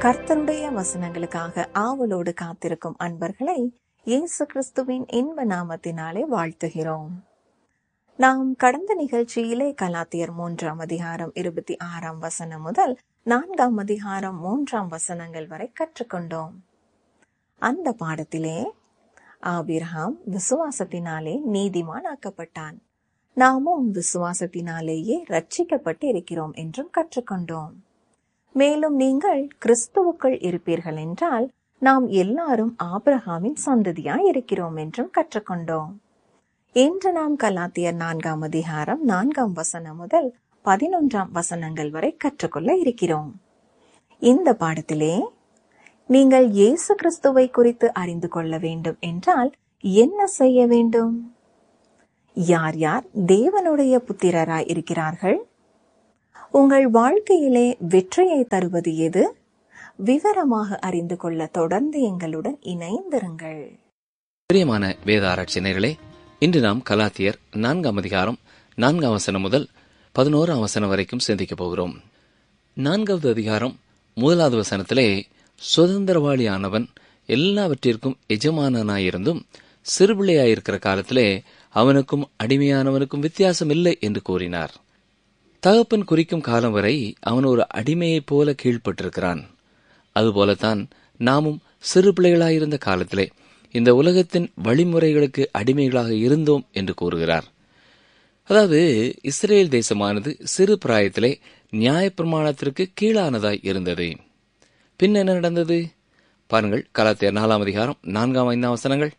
கர்த்தருடைய வசனங்களுக்காக ஆவலோடு காத்திருக்கும் அன்பர்களை இயேசு கிறிஸ்துவின் இன்ப நாமத்தினாலே வாழ்த்துகிறோம் நாம் கடந்த நிகழ்ச்சியிலே கலாத்தியர் மூன்றாம் அதிகாரம் இருபத்தி ஆறாம் வசனம் முதல் நான்காம் அதிகாரம் மூன்றாம் வசனங்கள் வரை கற்றுக்கொண்டோம் அந்த பாடத்திலே ஆபிரகாம் விசுவாசத்தினாலே நீதிமான் ஆக்கப்பட்டான் நாமும் விசுவாசத்தினாலேயே ரட்சிக்கப்பட்டு இருக்கிறோம் என்றும் கற்றுக்கொண்டோம் மேலும் நீங்கள் கிறிஸ்துவுக்குள் இருப்பீர்கள் என்றால் நாம் எல்லாரும் ஆபிரகாமின் சந்ததியாய் இருக்கிறோம் என்றும் கற்றுக்கொண்டோம் இன்று நாம் கலாத்தியர் நான்காம் அதிகாரம் நான்காம் வசனம் முதல் பதினொன்றாம் வசனங்கள் வரை கற்றுக்கொள்ள இருக்கிறோம் இந்த பாடத்திலே நீங்கள் இயேசு கிறிஸ்துவை குறித்து அறிந்து கொள்ள வேண்டும் என்றால் என்ன செய்ய வேண்டும் யார் யார் தேவனுடைய புத்திரராய் இருக்கிறார்கள் உங்கள் வாழ்க்கையிலே வெற்றியை தருவது எது விவரமாக அறிந்து கொள்ள தொடர்ந்து எங்களுடன் இணைந்திருங்கள் பிரியமான வேத ஆராய்ச்சியர்களே இன்று நாம் கலாத்தியர் நான்காம் அதிகாரம் நான்காம் வசனம் முதல் பதினோராம் வசனம் வரைக்கும் சிந்திக்கப் போகிறோம் நான்காவது அதிகாரம் முதலாவது வசனத்திலே சுதந்திரவாளியானவன் எல்லாவற்றிற்கும் எஜமானனாயிருந்தும் சிறுபிள்ளையாயிருக்கிற காலத்திலே அவனுக்கும் அடிமையானவனுக்கும் வித்தியாசம் இல்லை என்று கூறினார் தகப்பன் குறிக்கும் காலம் வரை அவன் ஒரு அடிமையைப் போல கீழ்ப்பட்டிருக்கிறான் அதுபோலத்தான் நாமும் சிறு பிள்ளைகளாயிருந்த காலத்திலே இந்த உலகத்தின் வழிமுறைகளுக்கு அடிமைகளாக இருந்தோம் என்று கூறுகிறார் அதாவது இஸ்ரேல் தேசமானது சிறு பிராயத்திலே நியாயப்பிரமாணத்திற்கு கீழானதாய் இருந்தது பின் என்ன நடந்தது பாருங்கள் கலாத்தியர் நாலாம் அதிகாரம் நான்காம் ஐந்தாம் வசனங்கள்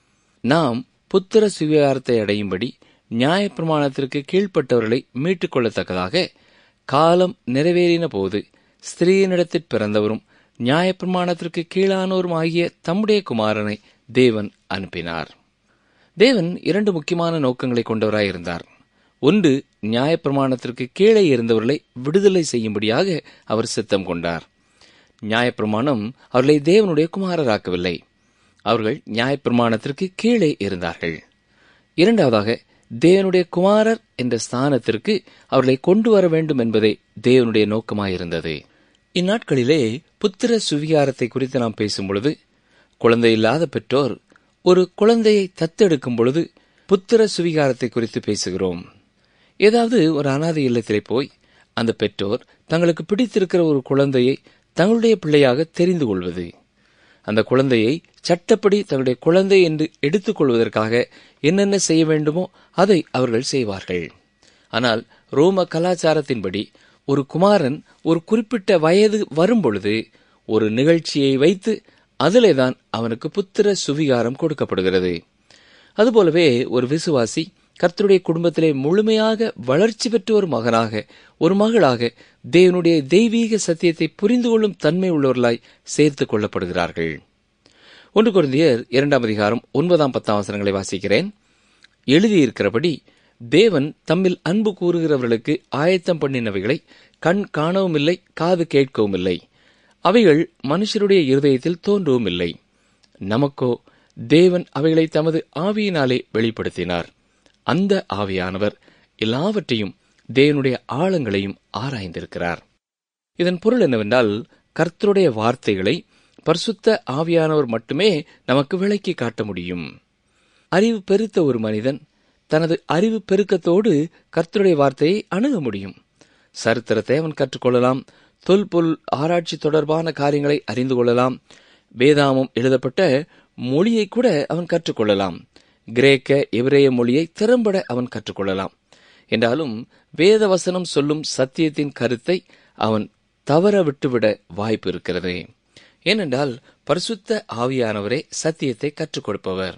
நாம் புத்திர சுவிகாரத்தை அடையும்படி நியாயப்பிரமாணத்திற்கு கீழ்ப்பட்டவர்களை மீட்டுக் கொள்ளத்தக்கதாக காலம் நிறைவேறின போது ஸ்திரீனிடத்தில் பிறந்தவரும் நியாயப்பிரமாணத்திற்கு கீழானோரும் ஆகிய தம்முடைய குமாரனை தேவன் அனுப்பினார் தேவன் இரண்டு முக்கியமான நோக்கங்களை கொண்டவராயிருந்தார் ஒன்று நியாயப்பிரமாணத்திற்கு கீழே இருந்தவர்களை விடுதலை செய்யும்படியாக அவர் சித்தம் கொண்டார் நியாயப்பிரமாணம் அவர்களை தேவனுடைய குமாரராக்கவில்லை அவர்கள் நியாயப்பிரமாணத்திற்கு கீழே இருந்தார்கள் இரண்டாவதாக தேவனுடைய குமாரர் என்ற ஸ்தானத்திற்கு அவர்களை கொண்டு வர வேண்டும் என்பதே தேவனுடைய நோக்கமாயிருந்தது இந்நாட்களிலே புத்திர சுவிகாரத்தை குறித்து நாம் பேசும் பொழுது குழந்தை இல்லாத பெற்றோர் ஒரு குழந்தையை தத்தெடுக்கும் பொழுது புத்திர சுவிகாரத்தை குறித்து பேசுகிறோம் ஏதாவது ஒரு அனாதை இல்லத்திலே போய் அந்த பெற்றோர் தங்களுக்கு பிடித்திருக்கிற ஒரு குழந்தையை தங்களுடைய பிள்ளையாக தெரிந்து கொள்வது அந்த குழந்தையை சட்டப்படி தங்களுடைய குழந்தை என்று எடுத்துக்கொள்வதற்காக என்னென்ன செய்ய வேண்டுமோ அதை அவர்கள் செய்வார்கள் ஆனால் ரோம கலாச்சாரத்தின்படி ஒரு குமாரன் ஒரு குறிப்பிட்ட வயது வரும்பொழுது ஒரு நிகழ்ச்சியை வைத்து அதிலேதான் அவனுக்கு புத்திர சுவிகாரம் கொடுக்கப்படுகிறது அதுபோலவே ஒரு விசுவாசி கர்த்தருடைய குடும்பத்திலே முழுமையாக வளர்ச்சி பெற்ற ஒரு மகனாக ஒரு மகளாக தேவனுடைய தெய்வீக சத்தியத்தை புரிந்து கொள்ளும் தன்மை உள்ளவர்களாய் சேர்த்துக் கொள்ளப்படுகிறார்கள் ஒன்று குருந்தியர் இரண்டாம் அதிகாரம் ஒன்பதாம் பத்தாம் வசனங்களை வாசிக்கிறேன் எழுதியிருக்கிறபடி தேவன் தம்மில் அன்பு கூறுகிறவர்களுக்கு ஆயத்தம் பண்ணினவைகளை கண் காணவும் இல்லை காது கேட்கவும் இல்லை அவைகள் மனுஷருடைய இருதயத்தில் தோன்றவும் இல்லை நமக்கோ தேவன் அவைகளை தமது ஆவியினாலே வெளிப்படுத்தினார் அந்த ஆவியானவர் எல்லாவற்றையும் தேவனுடைய ஆழங்களையும் ஆராய்ந்திருக்கிறார் இதன் பொருள் என்னவென்றால் கர்த்தருடைய வார்த்தைகளை பரிசுத்த ஆவியானவர் மட்டுமே நமக்கு விளக்கி காட்ட முடியும் அறிவு பெருத்த ஒரு மனிதன் தனது அறிவு பெருக்கத்தோடு கர்த்தருடைய வார்த்தையை அணுக முடியும் சரித்திரத்தை அவன் கற்றுக்கொள்ளலாம் தொல்பொருள் ஆராய்ச்சி தொடர்பான காரியங்களை அறிந்து கொள்ளலாம் வேதாமம் எழுதப்பட்ட மொழியை கூட அவன் கற்றுக்கொள்ளலாம் கிரேக்க எபிரேய மொழியை திறம்பட அவன் கற்றுக்கொள்ளலாம் என்றாலும் வேத வசனம் சொல்லும் சத்தியத்தின் கருத்தை அவன் தவற விட்டுவிட வாய்ப்பு இருக்கிறது ஏனென்றால் பரிசுத்த ஆவியானவரே சத்தியத்தை கற்றுக் கொடுப்பவர்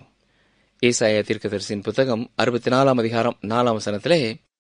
ஏசாய தீர்க்கதரிசியின் புத்தகம் அறுபத்தி நாலாம் அதிகாரம் நாலாம் வசனத்திலே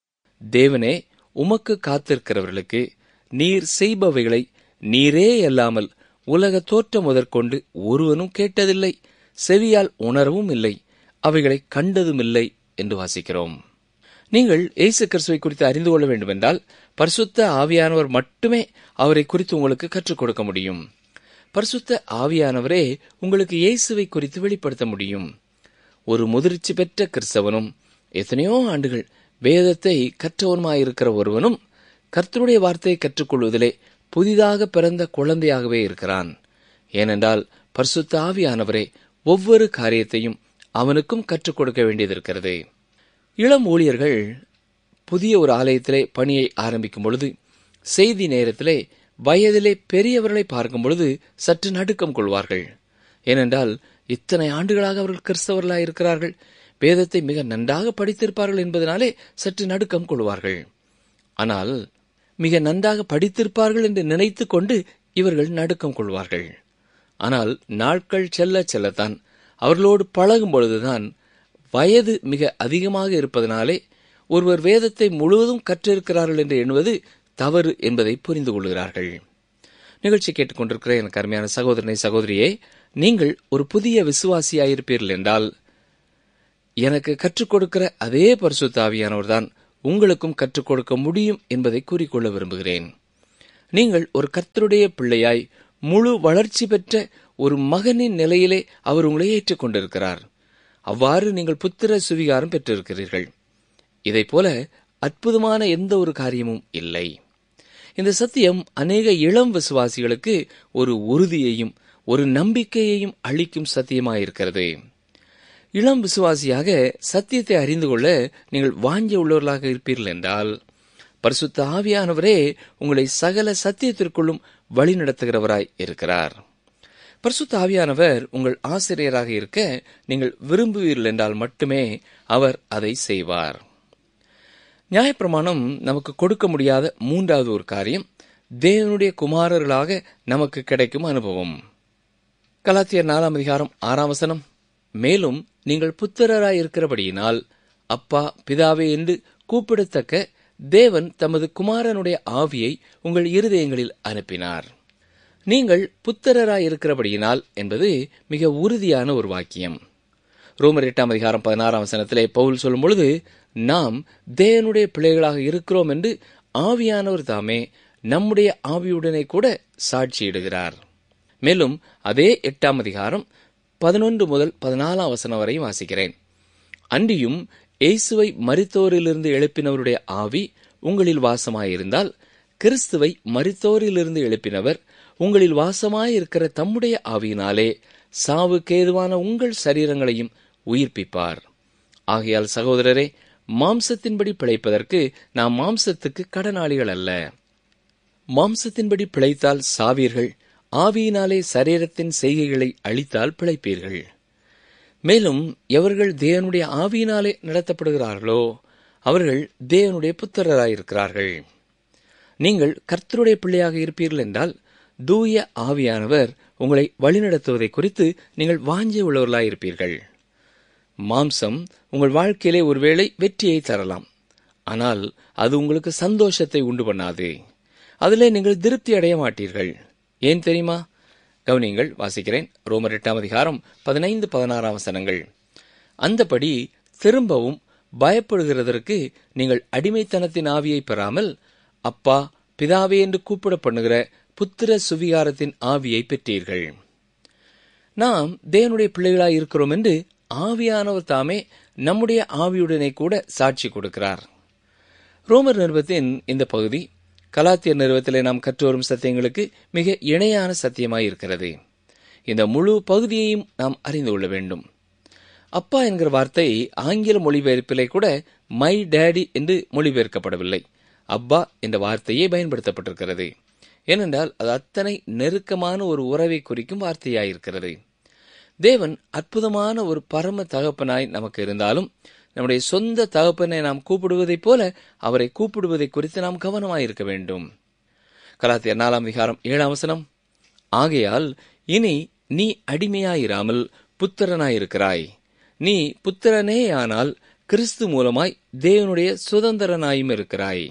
தேவனே உமக்கு காத்திருக்கிறவர்களுக்கு நீர் செய்பவைகளை நீரே அல்லாமல் உலக தோற்றம் முதற்கொண்டு ஒருவனும் கேட்டதில்லை செவியால் உணரவும் இல்லை அவைகளை கண்டதுமில்லை என்று வாசிக்கிறோம் நீங்கள் இயேசு கிறிஸ்துவை குறித்து அறிந்து கொள்ள வேண்டுமென்றால் பரிசுத்த ஆவியானவர் மட்டுமே அவரை குறித்து உங்களுக்கு கற்றுக் கொடுக்க முடியும் பரிசுத்த ஆவியானவரே உங்களுக்கு இயேசுவை குறித்து வெளிப்படுத்த முடியும் ஒரு முதிர்ச்சி பெற்ற கிறிஸ்தவனும் எத்தனையோ ஆண்டுகள் வேதத்தை கற்றவனுமாயிருக்கிற ஒருவனும் கர்த்தருடைய வார்த்தையை கற்றுக்கொள்வதிலே புதிதாக பிறந்த குழந்தையாகவே இருக்கிறான் ஏனென்றால் பரிசுத்த ஆவியானவரே ஒவ்வொரு காரியத்தையும் அவனுக்கும் கற்றுக் கொடுக்க வேண்டியது இருக்கிறது இளம் ஊழியர்கள் புதிய ஒரு ஆலயத்திலே பணியை ஆரம்பிக்கும் பொழுது செய்தி நேரத்திலே வயதிலே பெரியவர்களை பார்க்கும் பொழுது சற்று நடுக்கம் கொள்வார்கள் ஏனென்றால் இத்தனை ஆண்டுகளாக அவர்கள் கிறிஸ்தவர்களாக இருக்கிறார்கள் வேதத்தை மிக நன்றாக படித்திருப்பார்கள் என்பதனாலே சற்று நடுக்கம் கொள்வார்கள் ஆனால் மிக நன்றாக படித்திருப்பார்கள் என்று நினைத்து கொண்டு இவர்கள் நடுக்கம் கொள்வார்கள் ஆனால் நாட்கள் செல்ல செல்லத்தான் அவர்களோடு பழகும் பொழுதுதான் வயது மிக அதிகமாக இருப்பதனாலே ஒருவர் வேதத்தை முழுவதும் கற்றிருக்கிறார்கள் என்று எண்ணுவது தவறு என்பதை புரிந்து கொள்கிறார்கள் நிகழ்ச்சி கேட்டுக்கொண்டிருக்கிற எனக்கு அருமையான சகோதரனை சகோதரியே நீங்கள் ஒரு புதிய விசுவாசியாயிருப்பீர்கள் என்றால் எனக்கு கற்றுக் கொடுக்கிற அதே பரிசுத்தாவியானவர் தான் உங்களுக்கும் கற்றுக் கொடுக்க முடியும் என்பதை கூறிக்கொள்ள விரும்புகிறேன் நீங்கள் ஒரு கர்த்தருடைய பிள்ளையாய் முழு வளர்ச்சி பெற்ற ஒரு மகனின் நிலையிலே அவர் உங்களை ஏற்றுக்கொண்டிருக்கிறார் அவ்வாறு நீங்கள் புத்திர சுவிகாரம் பெற்றிருக்கிறீர்கள் இதைப் போல அற்புதமான எந்த ஒரு காரியமும் இல்லை இந்த சத்தியம் அநேக இளம் விசுவாசிகளுக்கு ஒரு உறுதியையும் ஒரு நம்பிக்கையையும் அளிக்கும் சத்தியமாயிருக்கிறது இளம் விசுவாசியாக சத்தியத்தை அறிந்து கொள்ள நீங்கள் வாஞ்ச உள்ளவர்களாக இருப்பீர்கள் என்றால் பரிசுத்த ஆவியானவரே உங்களை சகல சத்தியத்திற்குள்ளும் வழிநடத்துகிறவராய் இருக்கிறார் பரிசுத்த ஆவியானவர் உங்கள் ஆசிரியராக இருக்க நீங்கள் விரும்புவீர்கள் என்றால் மட்டுமே அவர் அதை செய்வார் நியாயப்பிரமாணம் நமக்கு கொடுக்க முடியாத மூன்றாவது ஒரு காரியம் தேவனுடைய குமாரர்களாக நமக்கு கிடைக்கும் அனுபவம் கலாத்தியர் நாலாம் அதிகாரம் ஆறாம் வசனம் மேலும் நீங்கள் புத்திரராய் இருக்கிறபடியினால் அப்பா பிதாவே என்று கூப்பிடத்தக்க தேவன் தமது குமாரனுடைய ஆவியை உங்கள் இருதயங்களில் அனுப்பினார் நீங்கள் புத்திரராய் இருக்கிறபடியினால் என்பது மிக உறுதியான ஒரு வாக்கியம் ரோமர் எட்டாம் அதிகாரம் பதினாறாம் வசனத்திலே பவுல் சொல்லும் பொழுது நாம் தேவனுடைய பிள்ளைகளாக இருக்கிறோம் என்று ஆவியானவர் தாமே நம்முடைய ஆவியுடனே கூட சாட்சியிடுகிறார் மேலும் அதே எட்டாம் அதிகாரம் பதினொன்று முதல் பதினாலாம் வசனம் வரை வாசிக்கிறேன் அன்றியும் இயேசுவை மரித்தோரிலிருந்து எழுப்பினவருடைய ஆவி உங்களில் வாசமாயிருந்தால் கிறிஸ்துவை மரித்தோரிலிருந்து எழுப்பினவர் உங்களில் வாசமாயிருக்கிற தம்முடைய ஆவியினாலே சாவுக்கேதுவான உங்கள் சரீரங்களையும் உயிர்ப்பிப்பார் ஆகையால் சகோதரரே மாம்சத்தின்படி பிழைப்பதற்கு நாம் மாம்சத்துக்கு கடனாளிகள் அல்ல மாம்சத்தின்படி பிழைத்தால் சாவீர்கள் ஆவியினாலே சரீரத்தின் செய்கைகளை அழித்தால் பிழைப்பீர்கள் மேலும் எவர்கள் தேவனுடைய ஆவியினாலே நடத்தப்படுகிறார்களோ அவர்கள் தேவனுடைய புத்திரராயிருக்கிறார்கள் நீங்கள் கர்த்தருடைய பிள்ளையாக இருப்பீர்கள் என்றால் தூய ஆவியானவர் உங்களை வழிநடத்துவதை குறித்து நீங்கள் வாஞ்சி உள்ளவர்களாயிருப்பீர்கள் மாம்சம் உங்கள் வாழ்க்கையிலே ஒருவேளை வெற்றியை தரலாம் ஆனால் அது உங்களுக்கு சந்தோஷத்தை உண்டு பண்ணாது அதிலே நீங்கள் திருப்தி அடைய மாட்டீர்கள் ஏன் தெரியுமா கவனிங்கள் வாசிக்கிறேன் ரோமர் எட்டாம் அதிகாரம் பதினைந்து பதினாறாம் வசனங்கள் அந்தபடி திரும்பவும் பயப்படுகிறதற்கு நீங்கள் அடிமைத்தனத்தின் ஆவியை பெறாமல் அப்பா பிதாவே என்று கூப்பிட பண்ணுகிற புத்திர சுவிகாரத்தின் ஆவியை பெற்றீர்கள் நாம் தேவனுடைய பிள்ளைகளாய் இருக்கிறோம் என்று ஆவியானவர் தாமே நம்முடைய ஆவியுடனே கூட சாட்சி கொடுக்கிறார் ரோமர் நிறுவத்தின் இந்த பகுதி கலாத்தியர் நிறுவத்திலே நாம் கற்று வரும் சத்தியங்களுக்கு மிக இணையான சத்தியமாய் இருக்கிறது இந்த முழு பகுதியையும் நாம் அறிந்து கொள்ள வேண்டும் அப்பா என்கிற வார்த்தை ஆங்கில மொழிபெயர்ப்பிலே கூட மை டேடி என்று மொழிபெயர்க்கப்படவில்லை அப்பா என்ற வார்த்தையே பயன்படுத்தப்பட்டிருக்கிறது ஏனென்றால் அது அத்தனை நெருக்கமான ஒரு உறவை குறிக்கும் வார்த்தையாயிருக்கிறது தேவன் அற்புதமான ஒரு பரம தகப்பனாய் நமக்கு இருந்தாலும் நம்முடைய சொந்த தகப்பனை நாம் கூப்பிடுவதைப் போல அவரை கூப்பிடுவதை குறித்து நாம் கவனமாயிருக்க வேண்டும் கலாத்தியர் நாலாம் விகாரம் ஏழாம் வசனம் ஆகையால் இனி நீ அடிமையாயிராமல் புத்திரனாயிருக்கிறாய் நீ புத்திரனேயானால் கிறிஸ்து மூலமாய் தேவனுடைய சுதந்திரனாயும் இருக்கிறாய்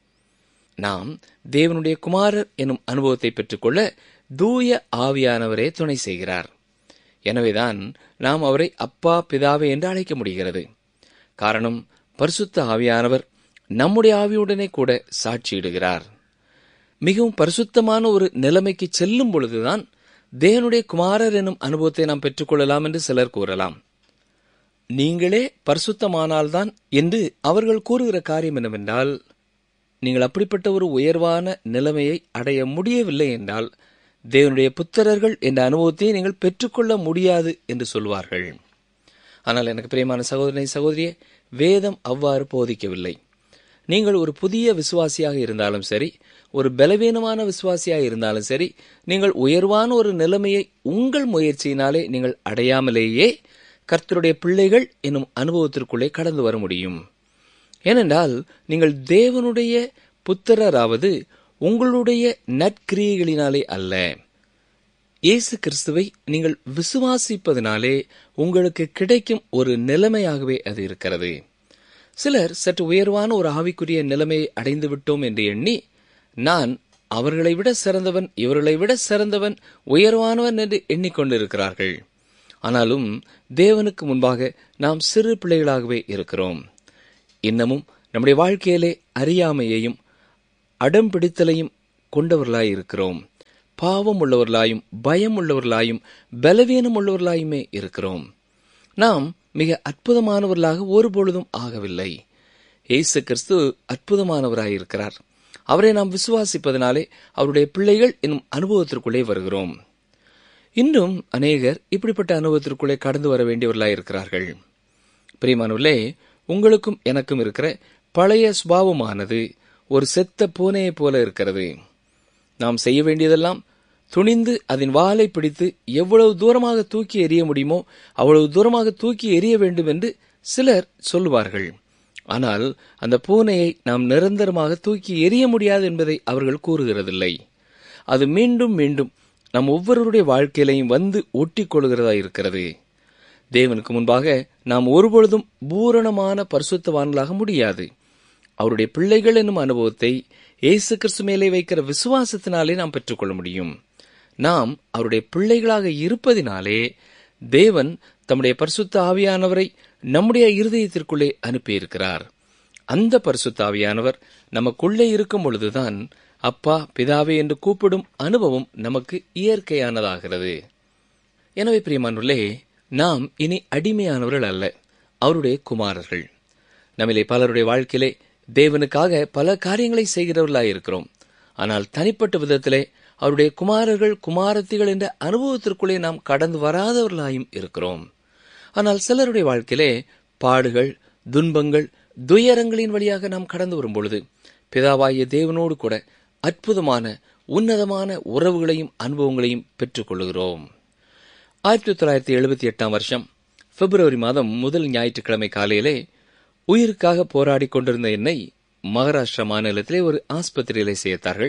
நாம் தேவனுடைய குமாரர் எனும் அனுபவத்தை பெற்றுக்கொள்ள தூய ஆவியானவரே துணை செய்கிறார் எனவேதான் நாம் அவரை அப்பா பிதாவே என்று அழைக்க முடிகிறது காரணம் பரிசுத்த ஆவியானவர் நம்முடைய ஆவியுடனே கூட சாட்சியிடுகிறார் மிகவும் பரிசுத்தமான ஒரு நிலைமைக்கு செல்லும் பொழுதுதான் தேவனுடைய குமாரர் எனும் அனுபவத்தை நாம் பெற்றுக்கொள்ளலாம் என்று சிலர் கூறலாம் நீங்களே பரிசுத்தமானால்தான் என்று அவர்கள் கூறுகிற காரியம் என்னவென்றால் நீங்கள் அப்படிப்பட்ட ஒரு உயர்வான நிலைமையை அடைய முடியவில்லை என்றால் தேவனுடைய புத்திரர்கள் என்ற அனுபவத்தை நீங்கள் பெற்றுக்கொள்ள முடியாது என்று சொல்வார்கள் ஆனால் எனக்கு பிரியமான சகோதரனை சகோதரியே வேதம் அவ்வாறு போதிக்கவில்லை நீங்கள் ஒரு புதிய விசுவாசியாக இருந்தாலும் சரி ஒரு பலவீனமான விசுவாசியாக இருந்தாலும் சரி நீங்கள் உயர்வான ஒரு நிலைமையை உங்கள் முயற்சியினாலே நீங்கள் அடையாமலேயே கர்த்தருடைய பிள்ளைகள் என்னும் அனுபவத்திற்குள்ளே கடந்து வர முடியும் ஏனென்றால் நீங்கள் தேவனுடைய புத்திரராவது உங்களுடைய நற்கிரியைகளினாலே அல்ல இயேசு கிறிஸ்துவை நீங்கள் விசுவாசிப்பதனாலே உங்களுக்கு கிடைக்கும் ஒரு நிலைமையாகவே அது இருக்கிறது சிலர் சற்று உயர்வான ஒரு ஆவிக்குரிய நிலைமையை அடைந்து விட்டோம் என்று எண்ணி நான் அவர்களை விட சிறந்தவன் இவர்களை விட சிறந்தவன் உயர்வானவன் என்று எண்ணிக்கொண்டிருக்கிறார்கள் ஆனாலும் தேவனுக்கு முன்பாக நாம் சிறு பிள்ளைகளாகவே இருக்கிறோம் இன்னமும் நம்முடைய வாழ்க்கையிலே அறியாமையையும் அடம் பிடித்தலையும் கொண்டவர்களாய் இருக்கிறோம் பாவம் உள்ளவர்களாயும் பயம் உள்ளவர்களாயும் பலவீனம் உள்ளவர்களாயுமே இருக்கிறோம் நாம் மிக அற்புதமானவர்களாக ஒருபொழுதும் ஆகவில்லை இயேசு கிறிஸ்து அற்புதமானவராயிருக்கிறார் அவரை நாம் விசுவாசிப்பதனாலே அவருடைய பிள்ளைகள் என்னும் அனுபவத்திற்குள்ளே வருகிறோம் இன்றும் அநேகர் இப்படிப்பட்ட அனுபவத்திற்குள்ளே கடந்து வர வேண்டியவர்களாய் இருக்கிறார்கள் பிரியமானவர்களே உங்களுக்கும் எனக்கும் இருக்கிற பழைய சுபாவமானது ஒரு செத்த பூனையைப் போல இருக்கிறது நாம் செய்ய வேண்டியதெல்லாம் துணிந்து அதன் வாலை பிடித்து எவ்வளவு தூரமாக தூக்கி எறிய முடியுமோ அவ்வளவு தூரமாக தூக்கி எறிய வேண்டும் என்று சிலர் சொல்லுவார்கள் ஆனால் அந்த பூனையை நாம் நிரந்தரமாக தூக்கி எறிய முடியாது என்பதை அவர்கள் கூறுகிறதில்லை அது மீண்டும் மீண்டும் நம் ஒவ்வொருவருடைய வாழ்க்கையிலையும் வந்து ஒட்டிக் கொள்கிறதா இருக்கிறது தேவனுக்கு முன்பாக நாம் ஒருபொழுதும் பூரணமான பரிசுத்தவான்களாக முடியாது அவருடைய பிள்ளைகள் என்னும் அனுபவத்தை இயேசு கிறிஸ்து மேலே வைக்கிற விசுவாசத்தினாலே நாம் பெற்றுக்கொள்ள முடியும் நாம் அவருடைய பிள்ளைகளாக இருப்பதினாலே தேவன் தம்முடைய பரிசுத்த ஆவியானவரை நம்முடைய இருதயத்திற்குள்ளே அனுப்பியிருக்கிறார் அந்த பரிசுத்த ஆவியானவர் நமக்குள்ளே இருக்கும் பொழுதுதான் அப்பா பிதாவே என்று கூப்பிடும் அனுபவம் நமக்கு இயற்கையானதாகிறது எனவே பிரியமானுள்ளே நாம் இனி அடிமையானவர்கள் அல்ல அவருடைய குமாரர்கள் நம்மிலே பலருடைய வாழ்க்கையிலே தேவனுக்காக பல காரியங்களை செய்கிறவர்களாய் இருக்கிறோம் ஆனால் தனிப்பட்ட விதத்திலே அவருடைய குமாரர்கள் குமாரத்திகள் என்ற அனுபவத்திற்குள்ளே நாம் கடந்து வராதவர்களாயும் இருக்கிறோம் ஆனால் சிலருடைய வாழ்க்கையிலே பாடுகள் துன்பங்கள் துயரங்களின் வழியாக நாம் கடந்து வரும் பொழுது பிதாவாகிய தேவனோடு கூட அற்புதமான உன்னதமான உறவுகளையும் அனுபவங்களையும் பெற்றுக்கொள்கிறோம் ஆயிரத்தி தொள்ளாயிரத்தி எழுபத்தி எட்டாம் வருஷம் பிப்ரவரி மாதம் முதல் ஞாயிற்றுக்கிழமை காலையிலே உயிருக்காக போராடி கொண்டிருந்த என்னை மகாராஷ்டிரா மாநிலத்திலே ஒரு ஆஸ்பத்திரியிலே சேர்த்தார்கள்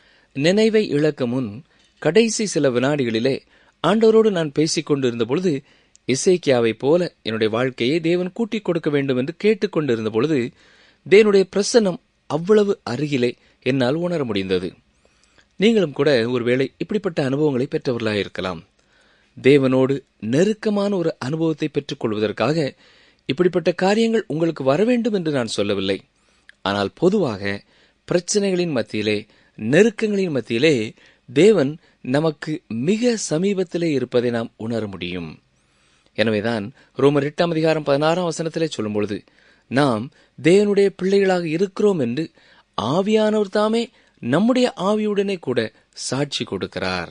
நினைவை இழக்க முன் கடைசி சில வினாடிகளிலே ஆண்டவரோடு நான் பேசிக் கொண்டிருந்த பொழுது இசைக்கியாவை போல என்னுடைய வாழ்க்கையை தேவன் கூட்டிக் கொடுக்க வேண்டும் என்று கேட்டுக்கொண்டிருந்த பொழுது தேவனுடைய பிரசன்னம் அவ்வளவு அருகிலே என்னால் உணர முடிந்தது நீங்களும் கூட ஒருவேளை இப்படிப்பட்ட அனுபவங்களை பெற்றவர்களாக இருக்கலாம் தேவனோடு நெருக்கமான ஒரு அனுபவத்தை பெற்றுக் கொள்வதற்காக இப்படிப்பட்ட காரியங்கள் உங்களுக்கு வர வேண்டும் என்று நான் சொல்லவில்லை ஆனால் பொதுவாக பிரச்சனைகளின் மத்தியிலே நெருக்கங்களின் மத்தியிலே தேவன் நமக்கு மிக சமீபத்திலே இருப்பதை நாம் உணர முடியும் எனவேதான் ரோமர் எட்டாம் அதிகாரம் பதினாறாம் வசனத்திலே சொல்லும் பொழுது நாம் தேவனுடைய பிள்ளைகளாக இருக்கிறோம் என்று ஆவியானவர் தாமே நம்முடைய ஆவியுடனே கூட சாட்சி கொடுக்கிறார்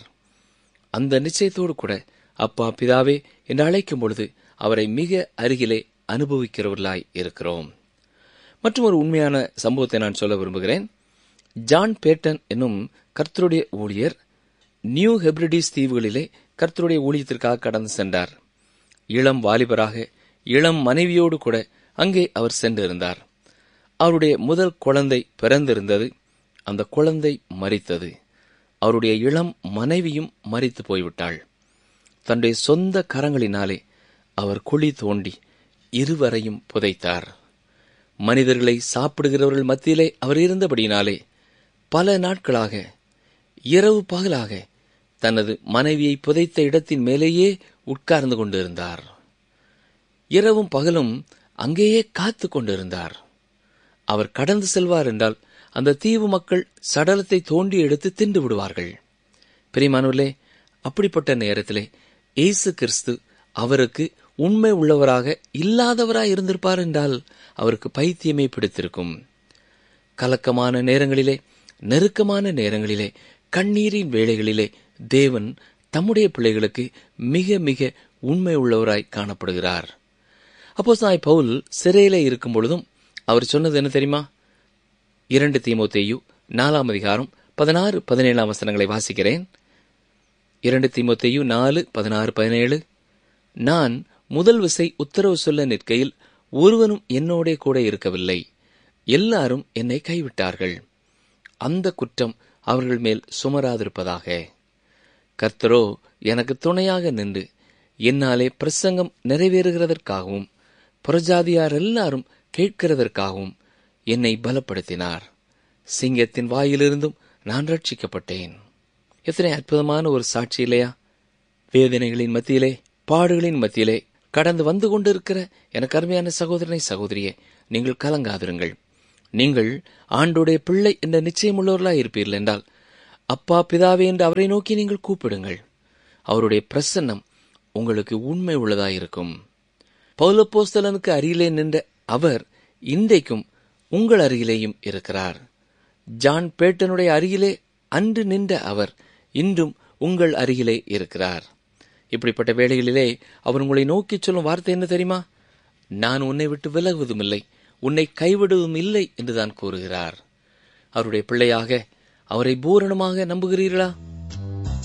அந்த நிச்சயத்தோடு கூட அப்பா பிதாவே என்று அழைக்கும் பொழுது அவரை மிக அருகிலே அனுபவிக்கிறவர்களாய் இருக்கிறோம் மற்றும் ஒரு உண்மையான சம்பவத்தை நான் சொல்ல விரும்புகிறேன் ஜான் பேட்டன் என்னும் கர்த்தருடைய ஊழியர் நியூ ஹெப்ரிடிஸ் தீவுகளிலே கர்த்தருடைய ஊழியத்திற்காக கடந்து சென்றார் இளம் வாலிபராக இளம் மனைவியோடு கூட அங்கே அவர் சென்றிருந்தார் அவருடைய முதல் குழந்தை பிறந்திருந்தது அந்த குழந்தை மரித்தது அவருடைய இளம் மனைவியும் மரித்து போய்விட்டாள் தன்னுடைய சொந்த கரங்களினாலே அவர் குழி தோண்டி இருவரையும் புதைத்தார் மனிதர்களை சாப்பிடுகிறவர்கள் மத்தியிலே அவர் இருந்தபடியினாலே பல நாட்களாக இரவு பகலாக தனது மனைவியை புதைத்த இடத்தின் மேலேயே உட்கார்ந்து கொண்டிருந்தார் இரவும் பகலும் அங்கேயே காத்து கொண்டிருந்தார் அவர் கடந்து செல்வார் என்றால் அந்த தீவு மக்கள் சடலத்தை தோண்டி எடுத்து தின்று விடுவார்கள் பிரிமானூர்லே அப்படிப்பட்ட நேரத்திலே இயேசு கிறிஸ்து அவருக்கு உண்மை உள்ளவராக இல்லாதவராய் இருந்திருப்பார் என்றால் அவருக்கு பைத்தியமே பிடித்திருக்கும் கலக்கமான நேரங்களிலே நெருக்கமான நேரங்களிலே கண்ணீரின் வேளைகளிலே தேவன் தம்முடைய பிள்ளைகளுக்கு மிக மிக உண்மை உள்ளவராய் காணப்படுகிறார் அப்போ சாய் பவுல் சிறையிலே இருக்கும் பொழுதும் அவர் சொன்னது என்ன தெரியுமா இரண்டு தீமோத்தேயு நாலாம் அதிகாரம் பதினாறு பதினேழாம் வசனங்களை வாசிக்கிறேன் இரண்டு தீமோத்தேயு நாலு பதினாறு பதினேழு நான் முதல் விசை உத்தரவு சொல்ல நிற்கையில் ஒருவனும் என்னோடே கூட இருக்கவில்லை எல்லாரும் என்னை கைவிட்டார்கள் அந்த குற்றம் அவர்கள் மேல் சுமராதிருப்பதாக கர்த்தரோ எனக்கு துணையாக நின்று என்னாலே பிரசங்கம் நிறைவேறுகிறதற்காகவும் புறஜாதியார் எல்லாரும் கேட்கிறதற்காகவும் என்னை பலப்படுத்தினார் சிங்கத்தின் வாயிலிருந்தும் நான் ரட்சிக்கப்பட்டேன் எத்தனை அற்புதமான ஒரு சாட்சி இல்லையா வேதனைகளின் மத்தியிலே பாடுகளின் மத்தியிலே கடந்து வந்து கொண்டிருக்கிற எனக்கு அருமையான சகோதரனை சகோதரியே நீங்கள் கலங்காதிருங்கள் நீங்கள் ஆண்டுடைய பிள்ளை என்ற நிச்சயமுள்ளவர்களாய் இருப்பீர்கள் என்றால் அப்பா பிதாவே என்று அவரை நோக்கி நீங்கள் கூப்பிடுங்கள் அவருடைய பிரசன்னம் உங்களுக்கு உண்மை உள்ளதாயிருக்கும் பௌலப்போஸ்தலனுக்கு அருகிலே நின்ற அவர் இன்றைக்கும் உங்கள் அருகிலேயும் இருக்கிறார் ஜான் பேட்டனுடைய அருகிலே அன்று நின்ற அவர் இன்றும் உங்கள் அருகிலே இருக்கிறார் இப்படிப்பட்ட வேளைகளிலே அவர் உங்களை நோக்கி சொல்லும் வார்த்தை என்ன தெரியுமா நான் உன்னை விட்டு விலகுவதும் இல்லை உன்னை கைவிடுவதும் இல்லை என்றுதான் கூறுகிறார் அவருடைய பிள்ளையாக அவரை பூரணமாக நம்புகிறீர்களா